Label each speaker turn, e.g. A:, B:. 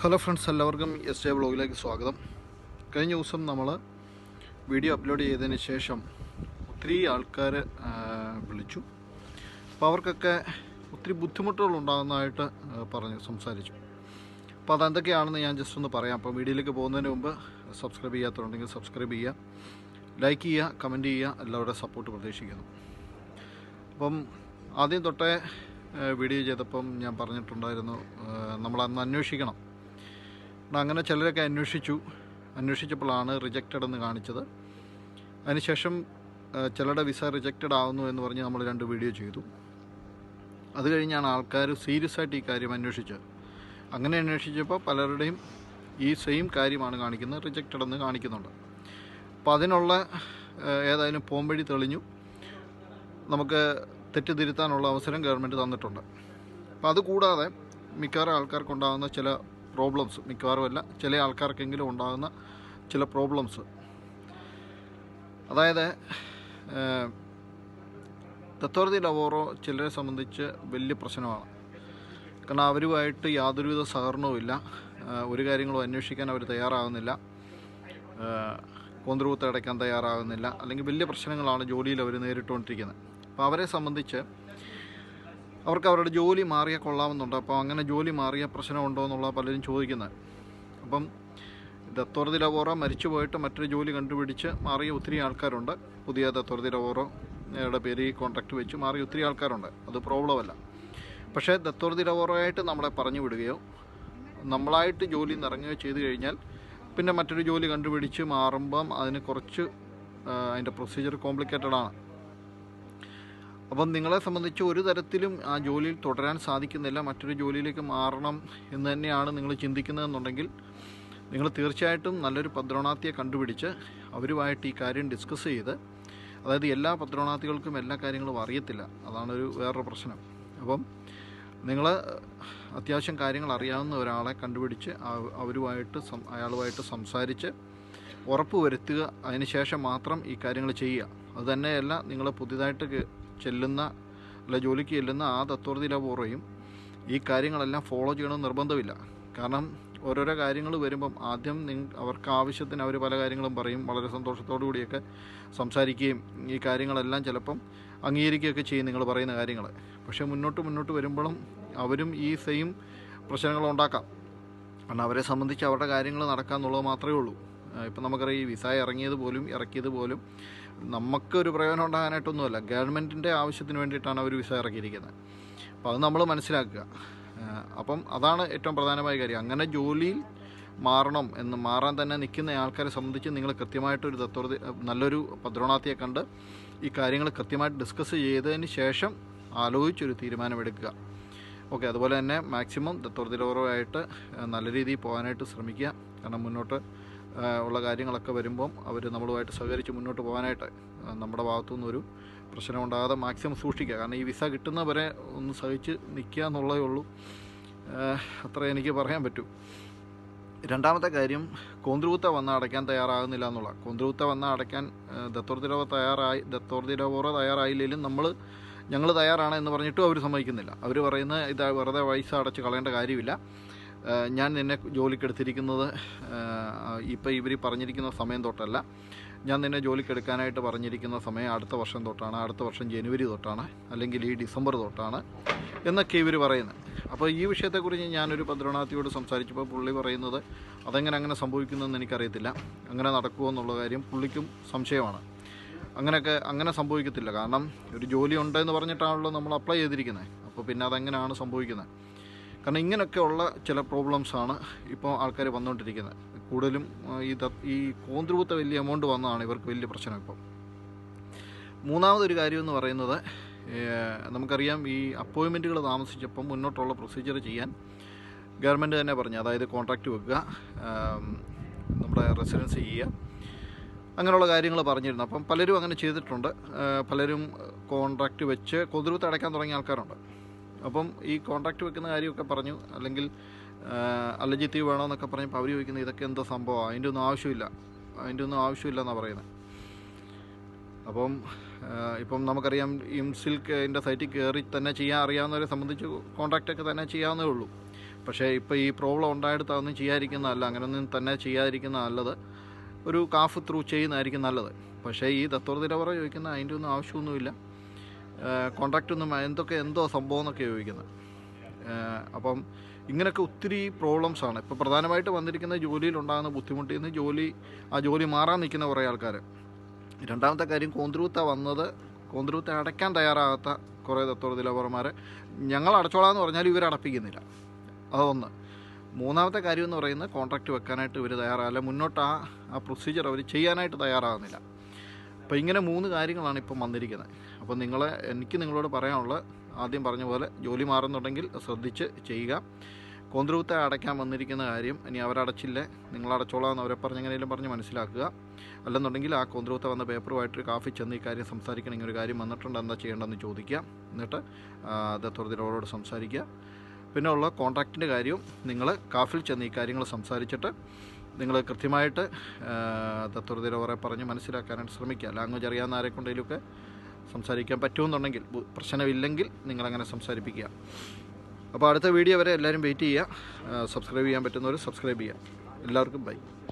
A: hello friends എല്ലാവർക്കും S J ബ്ലോഗിലേക്ക് സ്വാഗതം കഴിഞ്ഞ ദിവസം നമ്മൾ വീഡിയോ അപ്ലോഡ് ചെയ്തതിന് ശേഷം ഒത്തിരി ആൾക്കാർ വിളിച്ചു അപ്പോൾ അവർക്കൊക്കെ ഒത്തിരി ബുദ്ധിമുട്ടുകൾ ഉണ്ടാകുന്നതായിട്ട് ആ, പറഞ്ഞു സംസാരിച്ചു അപ്പോൾ അതെന്തൊക്കെയാണെന്ന് ഞാൻ ജസ്റ്റ് ഒന്ന് പറയാം അപ്പോൾ വീഡിയോയിലേക്ക് പോകുന്നതിന് മുമ്പ് സബ്സ്ക്രൈബ് ചെയ്യാത്തതുണ്ടെങ്കിൽ സബ്സ്ക്രൈബ് ചെയ്യുക ലൈക്ക് ചെയ്യുക കമൻറ്റ് ചെയ്യുക എല്ലാവരുടെയും സപ്പോർട്ട് പ്രതീക്ഷിക്കുന്നു അപ്പം ആദ്യം തൊട്ടേ ഏഹ്, വീഡിയോ ചെയ്തപ്പം ഞാൻ പറഞ്ഞിട്ടുണ്ടായിരുന്നു ഏഹ്, നമ്മളന്ന് അന്വേഷിക്കണം എന്നാൽ അങ്ങനെ ചിലരൊക്കെ അന്വേഷിച്ചു അന്വേഷിച്ചപ്പോഴാണ് റിജക്റ്റഡ് എന്ന് കാണിച്ചത് അതിനുശേഷം ഏഹ്, ചിലരുടെ വിസ റിജക്റ്റഡ് ആവുന്നു എന്ന് പറഞ്ഞ് നമ്മൾ രണ്ട് വീഡിയോ ചെയ്തു അത് കഴിഞ്ഞാണ് ആൾക്കാർ സീരിയസ് ആയിട്ട് ഈ കാര്യം അന്വേഷിച്ചത് അങ്ങനെ അന്വേഷിച്ചപ്പോൾ പലരുടെയും ഈ സെയിം കാര്യമാണ് കാണിക്കുന്നത് റിജക്റ്റഡ് എന്ന് കാണിക്കുന്നുണ്ട് അപ്പോൾ അതിനുള്ള ഏഹ്, ഏതായാലും പോംവഴി തെളിഞ്ഞു നമുക്ക് തെറ്റ് തിരുത്താനുള്ള അവസരം ഗവൺമെൻറ് തന്നിട്ടുണ്ട് അപ്പോൾ അതുകൂടാതെ മിക്കവാറും ആൾക്കാർക്കുണ്ടാകുന്ന ചില പ്രോബ്ലംസ് മിക്കവാറും അല്ല ചില ആൾക്കാർക്കെങ്കിലും ഉണ്ടാകുന്ന ചില പ്രോബ്ലംസ് അതായത് തത്വർത്തി ലവോറോ ചിലരെ സംബന്ധിച്ച് വലിയ പ്രശ്നമാണ് കാരണം അവരുമായിട്ട് യാതൊരുവിധ സഹകരണവും ഇല്ല ഏഹ് ഒരു കാര്യങ്ങളും അന്വേഷിക്കാൻ അവർ തയ്യാറാകുന്നില്ല കോന്ത്രൂത്ത് അടയ്ക്കാൻ തയ്യാറാകുന്നില്ല അല്ലെങ്കിൽ വലിയ പ്രശ്നങ്ങളാണ് ജോലിയിൽ അവർ നേരിട്ടുകൊണ്ടിരിക്കുന്നത് അപ്പോൾ അവരെ സംബന്ധിച്ച് അവർക്ക് അവരുടെ ജോലി മാറിയാൽ കൊള്ളാമെന്നുണ്ട് അപ്പോൾ അങ്ങനെ ജോലി മാറിയ പ്രശ്നമുണ്ടോ എന്നുള്ള പലരും ചോദിക്കുന്നത് അപ്പം ദത്തോർതി ലവോറ മരിച്ചു പോയിട്ട് മറ്റൊരു ജോലി കണ്ടുപിടിച്ച് മാറിയ ഒത്തിരി ആൾക്കാരുണ്ട് പുതിയ ദത്തോർതി ലവോറോയുടെ പേര് ഈ കോൺട്രാക്ട് വെച്ച് മാറിയ ഒത്തിരി ആൾക്കാരുണ്ട് അത് പ്രോബ്ലമല്ല പക്ഷേ ദത്തോർതി ലവോറോയായിട്ട് നമ്മളെ പറഞ്ഞു വിടുകയോ നമ്മളായിട്ട് ജോലി നിറങ്ങുകയോ ചെയ്തു കഴിഞ്ഞാൽ പിന്നെ മറ്റൊരു ജോലി കണ്ടുപിടിച്ച് മാറുമ്പം അതിന് കുറച്ച് ആ, അതിൻ്റെ പ്രൊസീജിയർ കോംപ്ലിക്കേറ്റഡ് ആണ് അപ്പം നിങ്ങളെ സംബന്ധിച്ച് ഒരു തരത്തിലും ആ ജോലിയിൽ തുടരാൻ സാധിക്കുന്നില്ല മറ്റൊരു ജോലിയിലേക്ക് മാറണം എന്ന് തന്നെയാണ് നിങ്ങൾ ചിന്തിക്കുന്നതെന്നുണ്ടെങ്കിൽ നിങ്ങൾ തീർച്ചയായിട്ടും നല്ലൊരു പത്രോണാത്തിയെ കണ്ടുപിടിച്ച് അവരുമായിട്ട് ഈ കാര്യം ഡിസ്കസ് ചെയ്ത് അതായത് എല്ലാ പത്രോണാത്തികൾക്കും എല്ലാ കാര്യങ്ങളും അറിയത്തില്ല അതാണൊരു വേറൊരു പ്രശ്നം അപ്പം നിങ്ങൾ അത്യാവശ്യം കാര്യങ്ങൾ അറിയാവുന്ന ഒരാളെ കണ്ടുപിടിച്ച് ആ- അവരുമായിട്ട് സം- അയാളുമായിട്ട് സംസാരിച്ച് ഉറപ്പ് വരുത്തുക അതിനുശേഷം മാത്രം ഈ കാര്യങ്ങൾ ചെയ്യുക അത് തന്നെയല്ല നിങ്ങൾ പുതിയതായിട്ട് കേ- ചെല്ലുന്ന അല്ല ജോലിക്ക് ചെല്ലുന്ന ആ തത്വത്തിലപൂർവ്വയും ഈ കാര്യങ്ങളെല്ലാം ഫോളോ ചെയ്യണമെന്ന് നിർബന്ധമില്ല കാരണം ഓരോരോ കാര്യങ്ങൾ വരുമ്പം ആദ്യം നിങ്ങ അവർക്ക് ആവശ്യത്തിന് അവർ പല കാര്യങ്ങളും പറയും വളരെ സന്തോഷത്തോടു കൂടിയൊക്കെ സംസാരിക്കുകയും ഈ കാര്യങ്ങളെല്ലാം ചിലപ്പം അംഗീകരിക്കുകയൊക്കെ ചെയ്യും നിങ്ങൾ പറയുന്ന കാര്യങ്ങൾ പക്ഷേ മുന്നോട്ട് മുന്നോട്ട് വരുമ്പോഴും അവരും ഈ സെയിം പ്രശ്നങ്ങൾ ഉണ്ടാക്കാം കാരണം അവരെ സംബന്ധിച്ച് അവരുടെ കാര്യങ്ങൾ നടക്കാന്നുള്ളത് മാത്രമേ ഉള്ളൂ ഇപ്പം നമുക്കറിയാം ഈ വിസ ഇറങ്ങിയത് പോലും ഇറക്കിയത് പോലും നമുക്ക് ഒരു പ്രയോജനം ഉണ്ടാകാനായിട്ടൊന്നുമല്ല ഗവൺമെൻറ്റിൻ്റെ ആവശ്യത്തിന് വേണ്ടിയിട്ടാണ് അവർ വിസ ഇറക്കിയിരിക്കുന്നത് അപ്പോൾ അത് നമ്മൾ മനസ്സിലാക്കുക ആ, അപ്പം അതാണ് ഏറ്റവും പ്രധാനമായ കാര്യം അങ്ങനെ ജോലിയിൽ മാറണം എന്ന് മാറാൻ തന്നെ നിൽക്കുന്ന ആൾക്കാരെ സംബന്ധിച്ച് നിങ്ങൾ കൃത്യമായിട്ടൊരു തത്വത നല്ലൊരു പദ്രോണാത്തിയെ കണ്ട് ഈ കാര്യങ്ങൾ കൃത്യമായിട്ട് ഡിസ്കസ് ചെയ്തതിന് ശേഷം ആലോചിച്ചൊരു തീരുമാനമെടുക്കുക ഓക്കെ അതുപോലെ തന്നെ മാക്സിമം ദത്തോർത്തിലോറമായിട്ട് നല്ല രീതിയിൽ പോകാനായിട്ട് ശ്രമിക്കുക കാരണം മുന്നോട്ട് ആ, ഉള്ള കാര്യങ്ങളൊക്കെ വരുമ്പം അവർ നമ്മളുമായിട്ട് സഹകരിച്ച് മുന്നോട്ട് പോകാനായിട്ട് ആ, നമ്മുടെ ഭാഗത്തുനിന്ന് ഒരു പ്രശ്നം ഉണ്ടാകാതെ മാക്സിമം സൂക്ഷിക്കുക കാരണം ഈ വിസ കിട്ടുന്നവരെ ഒന്ന് സഹിച്ച് നിൽക്കുക എന്നുള്ളതേ ഉള്ളൂ ആ, അത്ര എനിക്ക് പറയാൻ പറ്റൂ രണ്ടാമത്തെ കാര്യം കോന്ത്രൂത്ത വന്ന് അടയ്ക്കാൻ തയ്യാറാകുന്നില്ല എന്നുള്ള കോന്ത്രൂത്ത വന്ന് അടയ്ക്കാൻ ദത്തോർത്തിരവ തയ്യാറായി ദത്തോർത്തിരവോറ തയ്യാറായില്ലെങ്കിലും നമ്മൾ ഞങ്ങൾ തയ്യാറാണ് എന്ന് പറഞ്ഞിട്ടും അവർ സമ്മതിക്കുന്നില്ല അവർ പറയുന്നത് ഇത് വെറുതെ പൈസ അടച്ച് കളയേണ്ട കാര്യമില്ല ആ, ഞാൻ നിന്നെ ജോലിക്കെടുത്തിരിക്കുന്നത് ഇപ്പോൾ ഇവർ പറഞ്ഞിരിക്കുന്ന സമയം തൊട്ടല്ല ഞാൻ നിന്നെ ജോലിക്കെടുക്കാനായിട്ട് പറഞ്ഞിരിക്കുന്ന സമയം അടുത്ത വർഷം തൊട്ടാണ് അടുത്ത വർഷം ജനുവരി തൊട്ടാണ് അല്ലെങ്കിൽ ഈ ഡിസംബർ തൊട്ടാണ് എന്നൊക്കെ ഇവർ പറയുന്നത് അപ്പോൾ ഈ വിഷയത്തെക്കുറിച്ച് ഞാനൊരു പദ്രനാഥിയോട് സംസാരിച്ചപ്പോൾ പുള്ളി പറയുന്നത് അതെങ്ങനെ അങ്ങനെ സംഭവിക്കുന്നതെന്ന് എനിക്കറിയത്തില്ല അങ്ങനെ നടക്കുമോ എന്നുള്ള കാര്യം പുള്ളിക്കും സംശയമാണ് അങ്ങനെയൊക്കെ അങ്ങനെ സംഭവിക്കത്തില്ല കാരണം ഒരു ജോലി ഉണ്ടെന്ന് പറഞ്ഞിട്ടാണല്ലോ നമ്മൾ അപ്ലൈ ചെയ്തിരിക്കുന്നത് അപ്പോൾ പിന്നെ അതെങ്ങനെയാണ് സംഭവിക്കുന്നത് കാരണം ഇങ്ങനെയൊക്കെയുള്ള ചില പ്രോബ്ലംസാണ് ഇപ്പോൾ ആൾക്കാർ വന്നുകൊണ്ടിരിക്കുന്നത് കൂടുതലും ആ, ഈ ത- ഈ കോന്ത്രൂത്ത വലിയ എമൗണ്ട് വന്നതാണ് ഇവർക്ക് വലിയ പ്രശ്നം ഇപ്പോൾ മൂന്നാമതൊരു കാര്യം എന്ന് പറയുന്നത് ഏഹ്, നമുക്കറിയാം ഈ അപ്പോയിൻമെൻറ്റുകൾ താമസിച്ചപ്പം മുന്നോട്ടുള്ള പ്രൊസീജിയർ ചെയ്യാൻ ഗവൺമെൻറ് തന്നെ പറഞ്ഞു അതായത് കോൺട്രാക്റ്റ് വെക്കുക ആം, നമ്മുടെ റെസിഡൻസ് ചെയ്യുക അങ്ങനെയുള്ള കാര്യങ്ങൾ പറഞ്ഞിരുന്നു അപ്പം പലരും അങ്ങനെ ചെയ്തിട്ടുണ്ട് ഏഹ്, പലരും കോൺട്രാക്റ്റ് വെച്ച് കൊതിർത്ത് അടയ്ക്കാൻ തുടങ്ങിയ ആൾക്കാരുണ്ട് അപ്പം ഈ കോൺട്രാക്റ്റ് വെക്കുന്ന കാര്യമൊക്കെ പറഞ്ഞു അല്ലെങ്കിൽ അലജിത്തീവ് വേണമെന്നൊക്കെ പറഞ്ഞപ്പോൾ അവർ ചോദിക്കുന്നത് ഇതൊക്കെ എന്താ സംഭവം അതിൻ്റെ ഒന്നും ആവശ്യമില്ല അതിൻ്റെ ഒന്നും ആവശ്യമില്ല എന്നാണ് പറയുന്നത് അപ്പം ആ, ഇപ്പം നമുക്കറിയാം ഇംസിൽക്ക് അതിൻ്റെ സൈറ്റിൽ കയറി തന്നെ ചെയ്യാൻ അറിയാവുന്നവരെ സംബന്ധിച്ച് കോൺട്രാക്റ്റ് ഒക്കെ തന്നെ ചെയ്യാവുന്നേ ഉള്ളൂ പക്ഷേ ഇപ്പോൾ ഈ പ്രോബ്ലം ഉണ്ടായിട്ട് അതൊന്നും ചെയ്യാതിരിക്കുന്നതല്ല അങ്ങനെയൊന്നും തന്നെ ചെയ്യാതിരിക്കുന്ന നല്ലത് ഒരു കാഫ് ത്രൂ ചെയ്യുന്നതായിരിക്കും നല്ലത് പക്ഷേ ഈ ദത്തോർതിരവറ ചോദിക്കുന്ന അതിൻ്റെ ഒന്നും ആവശ്യമൊന്നുമില്ല കോൺട്രാക്റ്റ് ഒന്നും എന്തൊക്കെ എന്തോ സംഭവം എന്നൊക്കെ ചോദിക്കുന്നത് ഏഹ് അപ്പം ഇങ്ങനെയൊക്കെ ഒത്തിരി പ്രോബ്ലംസ് ആണ് ഇപ്പോൾ പ്രധാനമായിട്ട് വന്നിരിക്കുന്ന ജോലിയിലുണ്ടാകുന്ന ബുദ്ധിമുട്ടിൽ നിന്ന് ജോലി ആ ജോലി മാറാൻ നിൽക്കുന്ന കുറേ ആൾക്കാർ രണ്ടാമത്തെ കാര്യം കോന്ത്രൂത്ത വന്നത് കോന്ത്രൂത്ത അടയ്ക്കാൻ തയ്യാറാകാത്ത കുറേ ദത്തോർതിലവറമാർ ഞങ്ങൾ അടച്ചോളാം എന്ന് പറഞ്ഞാൽ ഇവർ അടപ്പിക്കുന്നില്ല അതൊന്ന് മൂന്നാമത്തെ കാര്യം എന്ന് പറയുന്നത് കോൺട്രാക്റ്റ് വെക്കാനായിട്ട് ഇവർ തയ്യാറാകില്ല മുന്നോട്ട് ആ ആ പ്രൊസീജിയർ അവർ ചെയ്യാനായിട്ട് തയ്യാറാകുന്നില്ല അപ്പോൾ ഇങ്ങനെ മൂന്ന് കാര്യങ്ങളാണ് ഇപ്പം വന്നിരിക്കുന്നത് അപ്പോൾ നിങ്ങൾ എനിക്ക് നിങ്ങളോട് പറയാനുള്ളത് ആദ്യം പറഞ്ഞ പോലെ ജോലി മാറുന്നുണ്ടെങ്കിൽ ശ്രദ്ധിച്ച് ചെയ്യുക കോന്ത്രൂത്ത അടയ്ക്കാൻ വന്നിരിക്കുന്ന കാര്യം ഇനി അവരടച്ചില്ലേ നിങ്ങൾ അടച്ചോളാം എന്ന് അവരെ പറഞ്ഞ് എങ്ങനെയും പറഞ്ഞ് മനസ്സിലാക്കുക അല്ലെന്നുണ്ടെങ്കിൽ ആ കോന്ത്രൂത്ത വന്ന പേപ്പറുമായിട്ടൊരു കാഫി ചെന്ന് ഈ കാര്യം സംസാരിക്കണം ഇങ്ങനെ ഒരു കാര്യം വന്നിട്ടുണ്ട് എന്താ ചെയ്യേണ്ടതെന്ന് ചോദിക്കുക എന്നിട്ട് ദത്തോർതിരോട് സംസാരിക്കുക പിന്നെ ഉള്ള കോൺട്രാക്റ്റിൻ്റെ കാര്യവും നിങ്ങൾ കാഫിൽ ചെന്ന് ഈ കാര്യങ്ങൾ സംസാരിച്ചിട്ട് നിങ്ങൾ കൃത്യമായിട്ട് തത്വതിരവറെ പറഞ്ഞ് മനസ്സിലാക്കാനായിട്ട് ശ്രമിക്കുക ലാംഗ്വേജ് അറിയാവുന്ന ആരെക്കൊണ്ടെങ്കിലുമൊക്കെ സംസാരിക്കാൻ പറ്റുമെന്നുണ്ടെങ്കിൽ ബു- പ്രശ്നമില്ലെങ്കിൽ നിങ്ങളങ്ങനെ സംസാരിപ്പിക്കുക അപ്പോൾ അടുത്ത വീഡിയോ വരെ എല്ലാവരും വെയിറ്റ് ചെയ്യുക സബ്സ്ക്രൈബ് ചെയ്യാൻ പറ്റുന്നവർ സബ്സ്ക്രൈബ് ചെയ്യുക എല്ലാവർക്കും ബൈ